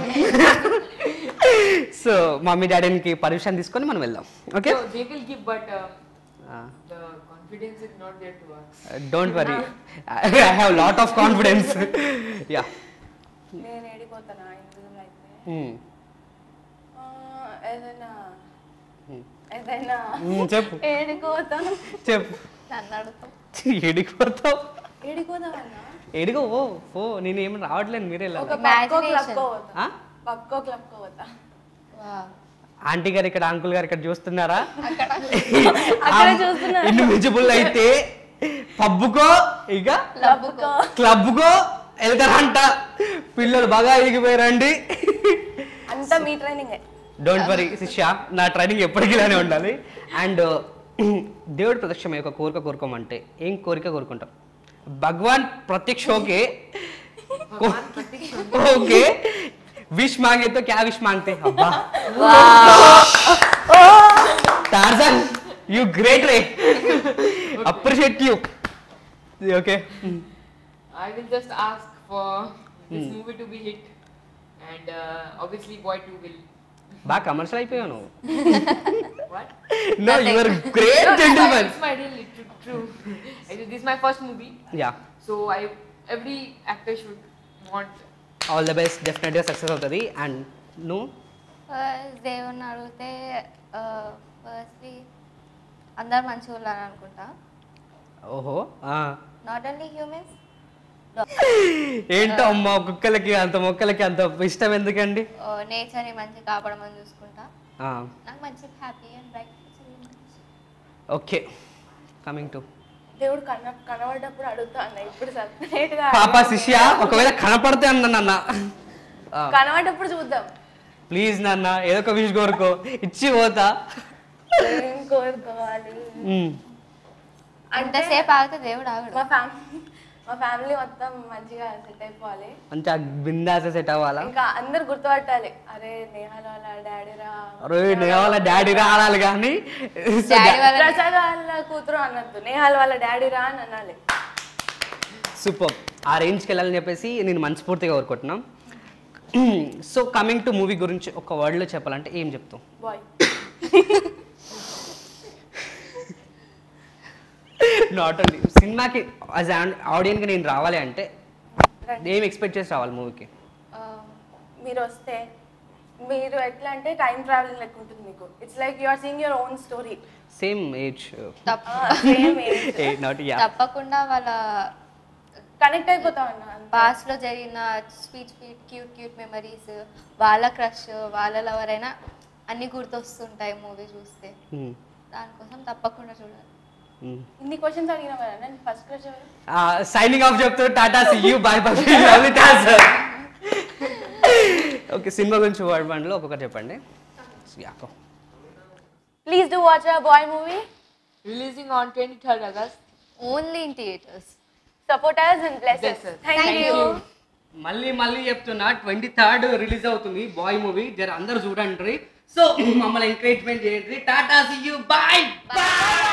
సో మమ్మీ డాడీకి పర్మిషన్ తీసుకొని మనం వెళ్దాం okay So they will give, but um, the confidence is not there to us. Don't worry I have lot of confidence yeah నేను ఏడిపోతానా invisible అయితే ఆ, ఏదైనా ఏదైనా చెప్పు ఏడిపోతాను చెప్పు నన్ను అడుగుతాం ఎడిగిపోతావు ఏడిపోతామన్నా ఎడిగో ఓ ఓ నేను ఏమి రావట్లేదు మీరే ఒక వెళ్ళాలి పక్కో Imagination. క్లబ్కో పోతా ఆ? పక్కో క్లబ్కో పోతా ఆంటీ గారు ఇక్కడ అంకుల్ గారు ఇక్కడ చూస్తున్నారా అక్కడ చూస్తున్నారు. ఇన్విజిబుల్ అయితే పబ్బుకో ఇక క్లబ్కో క్లబ్కో వెళ్తారంట పిల్లలు బాగా ఎదిగిపోయారండి అంతా మీ ట్రైనింగ్ డోంట్ వరీ శిష్య నా ట్రైనింగ్ ఎప్పటికీ ఇలానే ఉండాలి అండ్ దేవుడి ప్రత్యక్షం యొక్క కోరిక కోరుకోమంటే ఏం కోరిక కోరుకుంటాం భగవాన్ ప్రత్యక్ష ఓకే ఓకే విష్ మాంగే తో క్యా విష్ మాంగతే అబ్బా టార్జన్ యు గ్రేట్ రే appreciate you okay I will just ask for this movie to be hit, and uh, obviously Boy 2 will. బాగా కమర్షియల్ అయిపోయావు నువ్వు What? No your great No, it's my- gentlemen It's my really true. true. Actually, this is my first movie, yeah so I every actor should want. All the best డెఫినెట్గా సక్సెస్ అవుతుంది అండ్ నువ్వు ఫస్ట్ దేవుణ్ణి అడిగితే ఫస్ట్లీ అందరు మంచిగా ఉండాలని అనుకుంటా ఓహో ఆ. నాట్ ఓన్లీ హ్యూమన్స్ ఏంటో అమ్మ కుక్కలకి అంత మొక్కలకి అంత ఇష్టం ఎందుకండి నేచర్ని మంచిగా కాపాడమని చూసుకుంటా ఆ, నాకు మంచి happy and bright okay coming to దేవుడు కన కనబడ్డప్పుడు అడుగుతా అన్న ఇప్పుడు సపరేట్ గా పాప శిష్య ఒకవేళ కనపడితే అన్న నాన్న కనబడ్డప్పుడు చూద్దాం ప్లీజ్ నాన్న ఏదో ఒక విష్ కోరుకో ఇచ్చి పోతా ఏం కోరుకోవాలి ఉమ్. అంతసేపు ఆగితే దేవుడు ఆగడు మా ఫ్యామిలీ మా ఫ్యామిలీ మొత్తం మంచిగా సెట్ అయిపోవాలి మంచిగా బిందాస సెట్ అవ్వాలా ఇంకా అందరు గుర్తుపట్టాలి అరే నేహాల వాళ్ళ డాడీ రా అరే నేను వాళ్ళ డాడీ రావాలి కానీ సో డాడీ వాళ్ళ ప్రసాద్ వాళ్ళ కూతురు అనొద్దు నేహాల్ వాళ్ళ డాడీ రా అని అనాలి సూపర్ ఆ రేంజ్కి వెళ్ళాలని చెప్పేసి నేను మనస్ఫూర్తిగా కోరుకుంటున్నాం సో కమింగ్ టు మూవీ గురించి ఒక వర్డ్లో చెప్పాలంటే ఏం చెప్తాం బాయ్ నాట్ ఓన్లీ సినిమాకి యాజ్ ఆడియన్గా నేను రావాలి అంటే ఏం ఎక్స్పెక్ట్ చేసి రావాలి మూవీకి ఆ, మీరు వస్తే మీరు ఎట్లా అంటే టైం ట్రావెలింగ్ లెక్క ఉంటుంది మీకు it's like you are seeing your own story same age తప్ప సేమ్ నాట్ యా తప్పకుండా వాళ్ళ కనెక్ట్ అయిపోతాం అన్న పాస్ట్ లో జరిగిన sweet sweet cute cute memories వాళ్ళ క్రష్ వాళ్ళ లవర్ అయినా అన్ని గుర్తొస్తుంటాయి మూవీ చూస్తే దానికోసం తప్పకుండా చూడాలి ఇన్ని క్వశ్చన్స్ అడిగినా కదా నేను ఫస్ట్ క్వశ్చన్ సైనింగ్ ఆఫ్ చెప్తూ tata see you bye bye lovely okay cinema గురించి వర్డ్లో ఒక్కొక్కటి చెప్పండి Yeah, go. Please do watch a boy movie Releasing on 23rd August. Only in theatres supporters and Bless blesses us. Thank you మళ్ళీ మళ్ళీ చెప్తున్నా ట్వంటీ థర్డ్ రిలీజ్ అవుతుంది బాయ్ మూవీ జర అందరు చూడండి సో మమ్మల్ని ఎంకరేజ్మెంట్ చేయండి tata see you bye bye